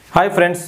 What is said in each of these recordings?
hi friends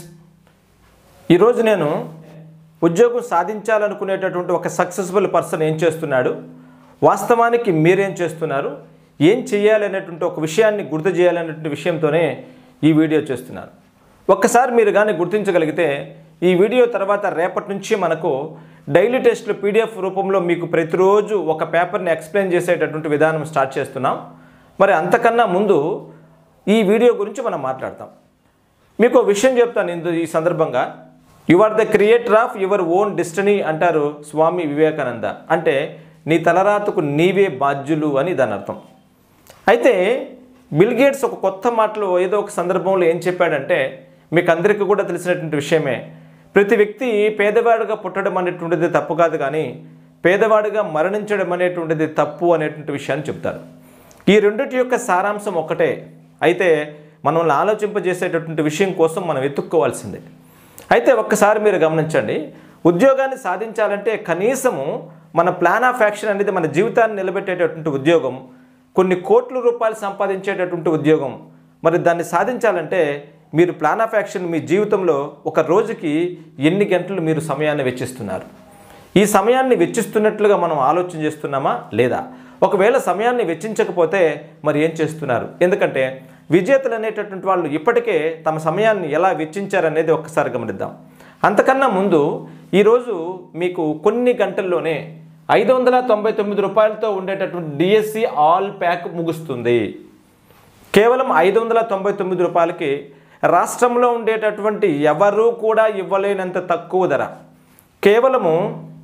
ఈరోజు నేను ఉద్యోగం సాధించాలనుకునేటటువంటి ఒక సక్సెస్ఫుల్ పర్సన్ ఏం చేస్తున్నాడు వాస్తవానికి మీరేం చేస్తున్నారు ఏం చేయాలనేటువంటి ఒక విషయాన్ని గుర్తు చేయాలనేటువంటి విషయంతోనే ఈ వీడియో చేస్తున్నాను ఒక్కసారి మీరు కానీ గుర్తించగలిగితే ఈ వీడియో తర్వాత రేపటి నుంచి మనకు డైలీ టెస్ట్లు పీడిఎఫ్ రూపంలో మీకు ప్రతిరోజు ఒక పేపర్ని ఎక్స్ప్లెయిన్ చేసేటటువంటి విధానం స్టార్ట్ చేస్తున్నాం మరి అంతకన్నా ముందు ఈ వీడియో గురించి మనం మాట్లాడతాం మీకు ఒక విషయం చెప్తాను ఇందు ఈ సందర్భంగా you are the creator of your own destiny అంటారు స్వామి వివేకానంద అంటే నీ తలరాతకు నీవే బాధ్యులు అని దాని అర్థం అయితే బిల్ గేట్స్ ఒక కొత్త మాటలో ఏదో ఒక సందర్భంలో ఏం చెప్పాడంటే మీకు అందరికీ కూడా తెలిసినటువంటి విషయమే ప్రతి వ్యక్తి పేదవాడిగా పుట్టడం అనేటువంటిది తప్పు కాదు కానీ పేదవాడిగా మరణించడం అనేటువంటిది తప్పు అనేటువంటి విషయాన్ని చెప్తారు ఈ రెండిటి యొక్క సారాంశం ఒకటే అయితే మనల్ని ఆలోచింపజేసేటటువంటి విషయం కోసం మనం వెతుక్కోవాల్సిందే అయితే ఒక్కసారి మీరు గమనించండి ఉద్యోగాన్ని సాధించాలంటే కనీసము మన ప్లాన్ ఆఫ్ యాక్షన్ అనేది మన జీవితాన్ని నిలబెట్టేటటువంటి ఉద్యోగం కొన్ని కోట్ల రూపాయలు సంపాదించేటటువంటి ఉద్యోగం మరి దాన్ని సాధించాలంటే మీరు ప్లాన్ ఆఫ్ యాక్షన్ మీ జీవితంలో ఒక రోజుకి ఎన్ని గంటలు మీరు సమయాన్ని వెచ్చిస్తున్నారు ఈ సమయాన్ని వెచ్చిస్తున్నట్లుగా మనం ఆలోచన చేస్తున్నామా లేదా ఒకవేళ సమయాన్ని వెచ్చించకపోతే మరి ఏం చేస్తున్నారు ఎందుకంటే విజేతలు అనేటటువంటి వాళ్ళు ఇప్పటికే తమ సమయాన్ని ఎలా వెచ్చించారనేది ఒక్కసారి గమనిద్దాం అంతకన్నా ముందు ఈరోజు మీకు కొన్ని గంటల్లోనే ఐదు వందల తొంభై తొమ్మిది రూపాయలతో ఉండేటటువంటి డిఎస్సి ఆల్ ప్యాక్ ముగుస్తుంది కేవలం ఐదు వందల తొంభై తొమ్మిది రూపాయలకి రాష్ట్రంలో ఉండేటటువంటి ఎవరూ కూడా ఇవ్వలేనంత తక్కువ ధర కేవలము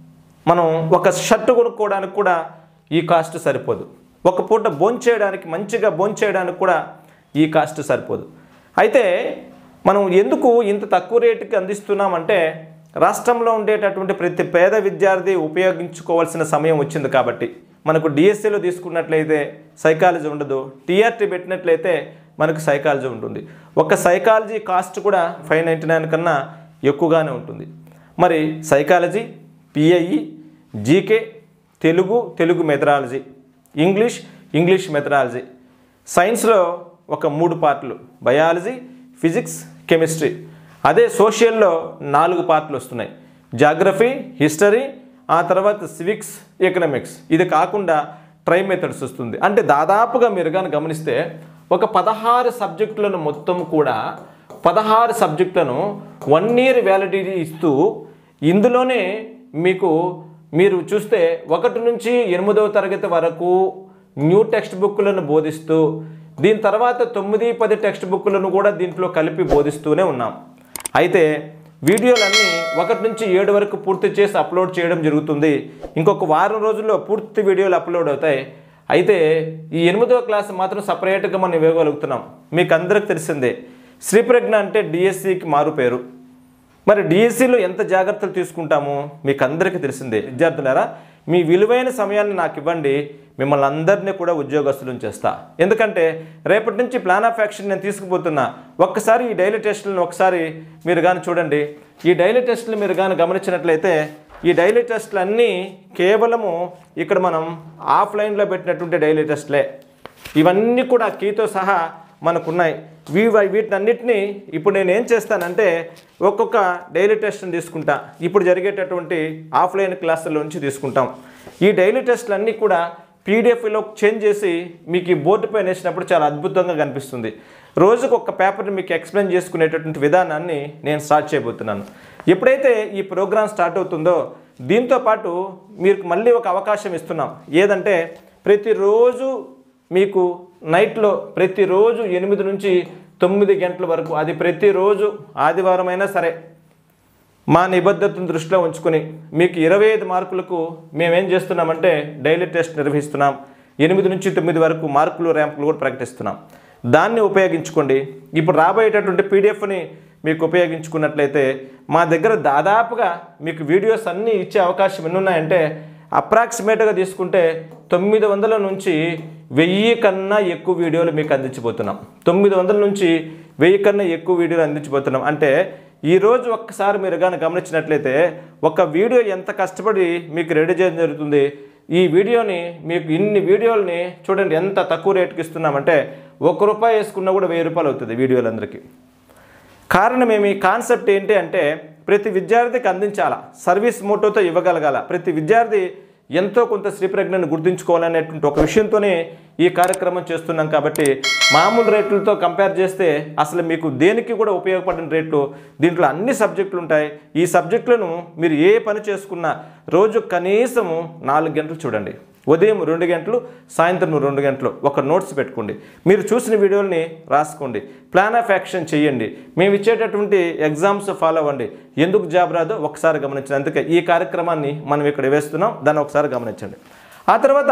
మనం ఒక షర్ట్ కొనుక్కోవడానికి కూడా ఈ కాస్ట్ సరిపోదు ఒక పూట భోంచేయడానికి మంచిగా భోంచేయడానికి కూడా ఈ కాస్ట్ సరిపోదు అయితే మనం ఎందుకు ఇంత తక్కువ రేటుకి అందిస్తున్నామంటే రాష్ట్రంలో ఉండేటటువంటి ప్రతి పేద విద్యార్థి ఉపయోగించుకోవాల్సిన సమయం వచ్చింది కాబట్టి మనకు డిఎస్సీలో తీసుకున్నట్లయితే సైకాలజీ ఉండదు టీఆర్టీ పెట్టినట్లయితే మనకు సైకాలజీ ఉంటుంది ఒక సైకాలజీ కాస్ట్ కూడా ఫైవ్ నైంటీ నైన్ కన్నా ఎక్కువగానే ఉంటుంది మరి psychology PIE GK Telugu Telugu methodology English English methodology సైన్స్లో ఒక మూడు పార్ట్లు బయాలజీ ఫిజిక్స్ కెమిస్ట్రీ అదే సోషల్లో నాలుగు పార్ట్లు వస్తున్నాయి జాగ్రఫీ హిస్టరీ ఆ తర్వాత సివిక్స్ ఎకనామిక్స్ ఇది కాకుండా ట్రై మెథడ్స్ వస్తుంది అంటే దాదాపుగా మీరు కానీ గమనిస్తే ఒక పదహారు సబ్జెక్టులను మొత్తం కూడా పదహారు సబ్జెక్టులను వన్ ఇయర్ వ్యాలిడిటీ ఇస్తూ ఇందులోనే మీకు మీరు చూస్తే ఒకటి నుంచి ఎనిమిదవ తరగతి వరకు న్యూ టెక్స్ట్ బుక్లను బోధిస్తూ దీని తర్వాత తొమ్మిది పది టెక్స్ట్ బుక్లను కూడా దీంట్లో కలిపి బోధిస్తూనే ఉన్నాం అయితే వీడియోలన్నీ ఒకటి నుంచి ఏడు వరకు పూర్తి చేసి అప్లోడ్ చేయడం జరుగుతుంది ఇంకొక వారం రోజుల్లో పూర్తి వీడియోలు అప్లోడ్ అవుతాయి అయితే ఈ ఎనిమిదవ క్లాస్ మాత్రం సపరేట్గా మనం ఇవ్వగలుగుతున్నాం మీకు అందరికి తెలిసిందే శ్రీప్రజ్ఞ అంటే డిఎస్సికి మారు పేరు మరి డిఎస్సిలో ఎంత జాగ్రత్తలు తీసుకుంటామో మీకు అందరికీ తెలిసిందే విద్యార్థులారా మీ విలువైన సమయాన్ని నాకు ఇవ్వండి మిమ్మల్ని అందరినీ కూడా ఉద్యోగస్తులను చేస్తా ఎందుకంటే రేపటి నుంచి ప్లాన్ ఆఫ్ యాక్షన్ నేను తీసుకుపోతున్నా ఒక్కసారి ఈ డైలీ టెస్టులను ఒకసారి మీరు కానీ చూడండి ఈ డైలీ టెస్టులు మీరు కానీ గమనించినట్లయితే ఈ డైలీ టెస్టులు అన్నీ కేవలము ఇక్కడ మనం ఆఫ్లైన్లో పెట్టినటువంటి డైలీ టెస్ట్లే ఇవన్నీ కూడా కీతో సహా మనకున్నాయి వీ వీటన్నిటిని ఇప్పుడు నేను ఏం చేస్తానంటే ఒక్కొక్క డైలీ టెస్ట్ని తీసుకుంటా ఇప్పుడు జరిగేటటువంటి ఆఫ్లైన్ క్లాసుల నుంచి తీసుకుంటాం ఈ డైలీ టెస్ట్లు అన్నీ కూడా పీడిఎఫ్లో చేంజ్ చేసి మీకు ఈ బోర్డు పైన వేసినప్పుడు చాలా అద్భుతంగా కనిపిస్తుంది రోజుకు ఒక పేపర్ని మీకు ఎక్స్ప్లెయిన్ చేసుకునేటటువంటి విధానాన్ని నేను స్టార్ట్ చేయబోతున్నాను ఎప్పుడైతే ఈ ప్రోగ్రామ్ స్టార్ట్ అవుతుందో దీంతో పాటు మీకు మళ్ళీ ఒక అవకాశం ఇస్తున్నాం ఏదంటే ప్రతిరోజు మీకు నైట్లో ప్రతిరోజు ఎనిమిది నుంచి తొమ్మిది గంటల వరకు అది ప్రతిరోజు ఆదివారం అయినా సరే మా నిబద్ధతను దృష్టిలో ఉంచుకొని మీకు ఇరవై ఐదు మార్కులకు మేమేం చేస్తున్నామంటే డైలీ టెస్ట్ నిర్వహిస్తున్నాం ఎనిమిది నుంచి తొమ్మిది వరకు మార్కులు ర్యాంకులు కూడా ప్రకటిస్తున్నాం దాన్ని ఉపయోగించుకోండి ఇప్పుడు రాబోయేటటువంటి పీడిఎఫ్ని మీకు ఉపయోగించుకున్నట్లయితే మా దగ్గర దాదాపుగా మీకు వీడియోస్ అన్నీ ఇచ్చే అవకాశం ఎన్ని ఉన్నాయంటే అప్రాక్సిమేట్గా తీసుకుంటే తొమ్మిది వందల నుంచి వెయ్యి కన్నా ఎక్కువ వీడియోలు మీకు అందించబోతున్నాం తొమ్మిది వందల నుంచి వెయ్యి కన్నా ఎక్కువ వీడియోలు అందించబోతున్నాం అంటే ఈరోజు ఒక్కసారి మీరు కానీ గమనించినట్లయితే ఒక వీడియో ఎంత కష్టపడి మీకు రెడీ చేయడం జరుగుతుంది ఈ వీడియోని మీకు ఇన్ని వీడియోలని చూడండి ఎంత తక్కువ రేటుకి ఇస్తున్నామంటే ఒక రూపాయి వేసుకున్నా కూడా వెయ్యి రూపాయలు అవుతుంది వీడియోలందరికీ కారణం ఏమి కాన్సెప్ట్ ఏంటి అంటే ప్రతి విద్యార్థికి అందించాల సర్వీస్ మోటోతో ఇవ్వగలగాల ప్రతి విద్యార్థి ఎంతో కొంత శ్రీ ప్రజ్ఞను గుర్తుంచుకోవాలనేటువంటి ఒక విషయంతోనే ఈ కార్యక్రమం చేస్తున్నాం కాబట్టి మామూలు రేట్లతో కంపేర్ చేస్తే అసలు మీకు దేనికి కూడా ఉపయోగపడిన రేట్లు దీంట్లో అన్ని సబ్జెక్టులు ఉంటాయి ఈ సబ్జెక్టులను మీరు ఏ పని చేసుకున్నా రోజు కనీసము నాలుగు గంటలు చూడండి ఉదయం రెండు గంటలు సాయంత్రం రెండు గంటలు ఒక నోట్స్ పెట్టుకోండి మీరు చూసిన వీడియోల్ని రాసుకోండి ప్లాన్ ఆఫ్ యాక్షన్ చేయండి మేము ఇచ్చేటటువంటి ఎగ్జామ్స్ ఫాలో అవ్వండి ఎందుకు జాబ్ రాదో ఒకసారి గమనించండి అందుకే ఈ కార్యక్రమాన్ని మనం ఇక్కడ వేస్తున్నాం దాన్ని ఒకసారి గమనించండి ఆ తర్వాత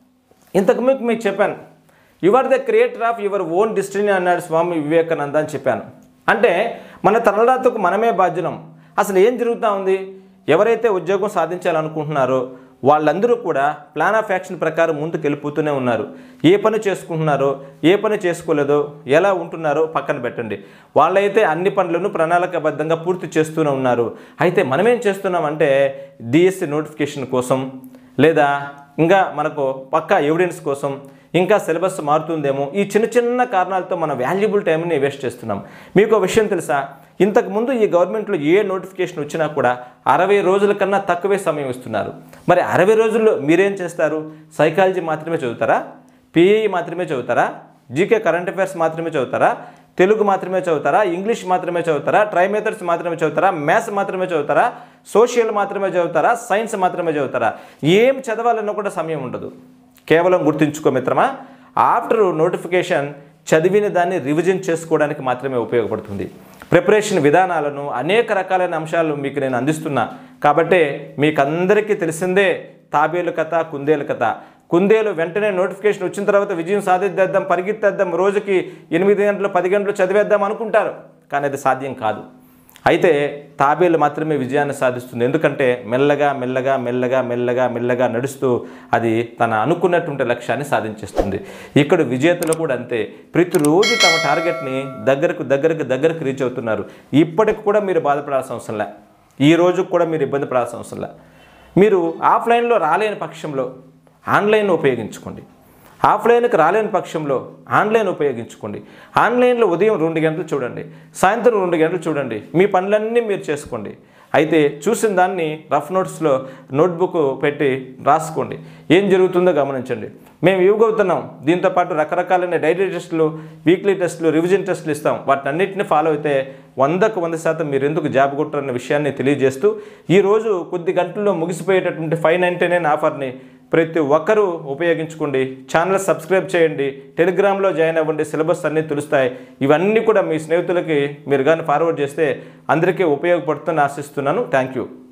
ఇంతకు మీకు మీకు చెప్పాను you are the creator of your own destiny అన్నాడు స్వామి వివేకానంద అని చెప్పాను అంటే మన తలరాతకు మనమే బాధ్యులం అసలు ఏం జరుగుతూ ఉంది ఎవరైతే ఉద్యోగం సాధించాలనుకుంటున్నారో వాళ్ళందరూ కూడా ప్లాన్ ఆఫ్ యాక్షన్ ప్రకారం ముందుకు వెళ్ళిపోతూనే ఉన్నారు ఏ పని చేసుకుంటున్నారో ఏ పని చేసుకోలేదో ఎలా ఉంటున్నారో పక్కన పెట్టండి వాళ్ళైతే అన్ని పనులను ప్రణాళికాబద్ధంగా పూర్తి చేస్తూనే ఉన్నారు అయితే మనమేం చేస్తున్నామంటే డిఎస్సి నోటిఫికేషన్ కోసం లేదా ఇంకా మనకు పక్కా ఎవిడెన్స్ కోసం ఇంకా సిలబస్ మారుతుందేమో ఈ చిన్న చిన్న కారణాలతో మన వాల్యుబుల్ టైంని వేస్ట్ చేస్తున్నాం మీకు ఒక విషయం తెలుసా ఇంతకుముందు ఈ గవర్నమెంట్లో ఏ నోటిఫికేషన్ వచ్చినా కూడా అరవై రోజుల కన్నా తక్కువే సమయం ఇస్తున్నారు మరి అరవై రోజుల్లో మీరేం చేస్తారు సైకాలజీ మాత్రమే చదువుతారా పిఏఈ మాత్రమే చదువుతారా జీకే కరెంట్ అఫైర్స్ మాత్రమే చదువుతారా తెలుగు మాత్రమే చదువుతారా ఇంగ్లీష్ మాత్రమే చదువుతారా ట్రై మెథడ్స్ మాత్రమే చదువుతారా మ్యాథ్స్ మాత్రమే చదువుతారా సోషల్ మాత్రమే చదువుతారా సైన్స్ మాత్రమే చదువుతారా ఏం చదవాలన్నా కూడా సమయం ఉండదు కేవలం గుర్తుంచుకో మిత్రమా ఆఫ్టర్ నోటిఫికేషన్ చదివిన దాన్ని రివిజన్ చేసుకోవడానికి మాత్రమే ఉపయోగపడుతుంది ప్రిపరేషన్ విధానాలను అనేక రకాలైన అంశాలు మీకు నేను అందిస్తున్నా కాబట్టే మీకు అందరికీ తెలిసిందే తాబేలు కథ కుందేలు కథ కుందేలు వెంటనే నోటిఫికేషన్ వచ్చిన తర్వాత విజయం సాధిద్దేద్దాం పరిగెత్తేద్దాం రోజుకి ఎనిమిది గంటలు పది గంటలు చదివేద్దాం అనుకుంటారు కానీ అది సాధ్యం కాదు అయితే తాబేలు మాత్రమే విజయాన్ని సాధిస్తుంది ఎందుకంటే మెల్లగా మెల్లగా మెల్లగా మెల్లగా మెల్లగా నడుస్తూ అది తన అనుకున్నటువంటి లక్ష్యాన్ని సాధించేస్తుంది ఇక్కడ విజేతలు కూడా అంతే ప్రతిరోజు తమ టార్గెట్ని దగ్గరకు దగ్గరకు దగ్గరకు రీచ్ అవుతున్నారు ఇప్పటికి కూడా మీరు బాధపడాల్సిన అవసరం లే ఈ రోజు కూడా మీరు ఇబ్బంది పడాల్సిన అవసరం లే మీరు ఆఫ్లైన్లో రాలేని పక్షంలో ఆన్లైన్ ఉపయోగించుకోండి ఆఫ్లైన్కి రాలేని పక్షంలో ఆన్లైన్ ఉపయోగించుకోండి ఆన్లైన్లో ఉదయం రెండు గంటలు చూడండి సాయంత్రం రెండు గంటలు చూడండి మీ పనులన్నీ మీరు చేసుకోండి అయితే చూసిన దాన్ని రఫ్ నోట్స్లో నోట్బుక్ పెట్టి రాసుకోండి ఏం జరుగుతుందో గమనించండి మేము ఇవ్వగలుగుతున్నాం దీంతో పాటు రకరకాలైన డైలీ టెస్టులు వీక్లీ టెస్టులు రివిజన్ టెస్టులు ఇస్తాం వాటినన్నింటిని ఫాలో అయితే వందకు వంద శాతం మీరు ఎందుకు జాబ్ కొట్టారన్న విషయాన్ని తెలియజేస్తూ ఈరోజు కొద్ది గంటల్లో ముగిసిపోయేటటువంటి ఫైవ్ నైంటీ నైన్ ఆఫర్ని ప్రతి ఒక్కరూ ఉపయోగించుకోండి ఛానల్ సబ్స్క్రైబ్ చేయండి టెలిగ్రామ్లో జాయిన్ అవ్వండి సిలబస్ అన్నీ తెలుస్తాయి ఇవన్నీ కూడా మీ స్నేహితులకి మీరు కానీ ఫార్వర్డ్ చేస్తే అందరికీ ఉపయోగపడుతుందని ఆశిస్తున్నాను థ్యాంక్ యూ